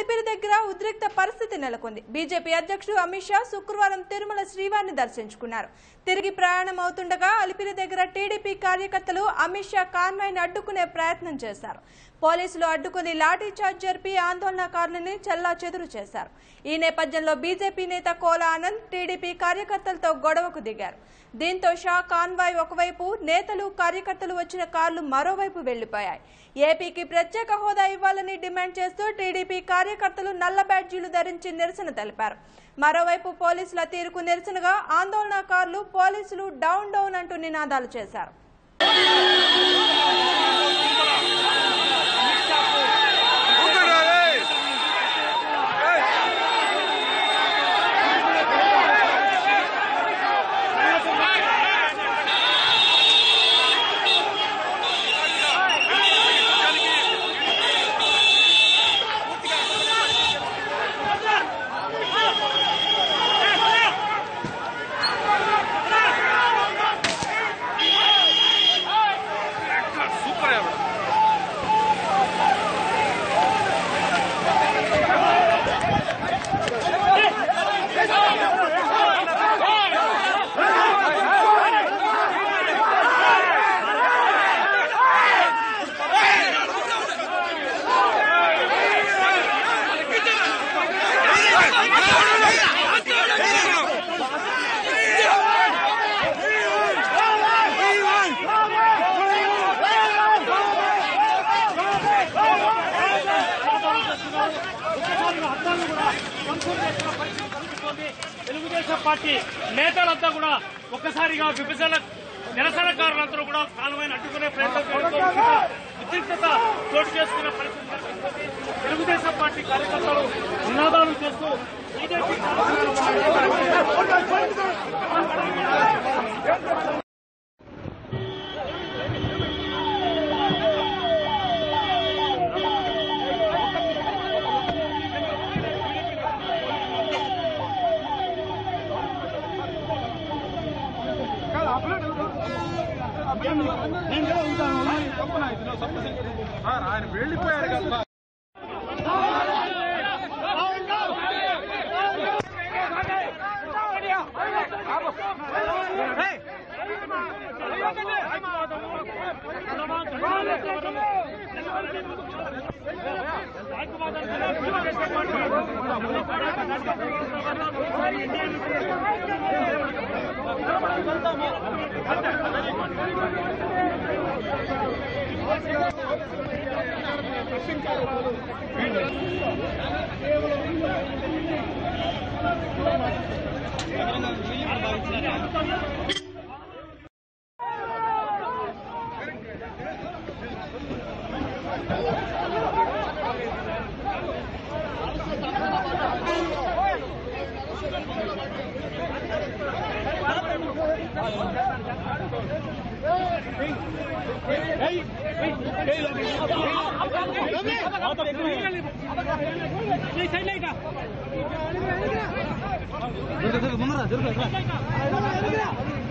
అలిపిరి దగ్గర ఉద్రిక్త పరిస్థితి నెలకొంది బీజేపీ అధ్యక్షుడు అమిత్ షా శుక్రవారం తిరుమల శ్రీవారిని దర్శించుకున్నారు తిరిగి ప్రయాణం అవుతుండగా అలిపిరి దగ్గర టీడీపీ కార్యకర్తలు అమిత్ షా కాన్వాయ్ని అడ్డుకునే ప్రయత్నం చేశారు పోలీసులు అడ్డుకుని లాఠీ చార్జ్ జరిపి ఆందోళనకారులని చెల్లా చెదురు చేశారు ఈ నేపథ్యంలో బీజేపీ నేత కోలా ఆనంద్ టీడీపీ కార్యకర్తలతో గొడవకు దిగారు దీంతో షా కాన్వాయ్ ఒకవైపు నేతలు కార్యకర్తలు వచ్చిన కార్లు మరోవైపు వెళ్లిపోయాయి ఏపీకి ప్రత్యేక హోదా ఇవ్వాలని డిమాండ్ చేస్తూ టీడీపీ కార్యకర్తలు నల్ల బ్యాడ్జీలు ధరించి నిరసన తెలిపారు మరోవైపు పోలీసుల తీరుకు నిరసనగా ఆందోళనకారులు పోలీసులు డౌన్ డౌన్ అంటూ నినాదాలు చేశారు తెలుగుదేశం పార్టీ నేతలంతా కూడా ఒక్కసారిగా విభజన నిరసనకారులందరూ కూడా కాలమైన అడ్డుకునే ప్రయత్నం చేయడంతో ఉద్రిక్తత చోటు చేసుకున్న పరిస్థితి కనిపిస్తుంది. తెలుగుదేశం పార్టీ కార్యకర్తలు నినాదాలు చేస్తూ బీజేపీ ఆయన వెళ్ళిపోయారు కదా ముందర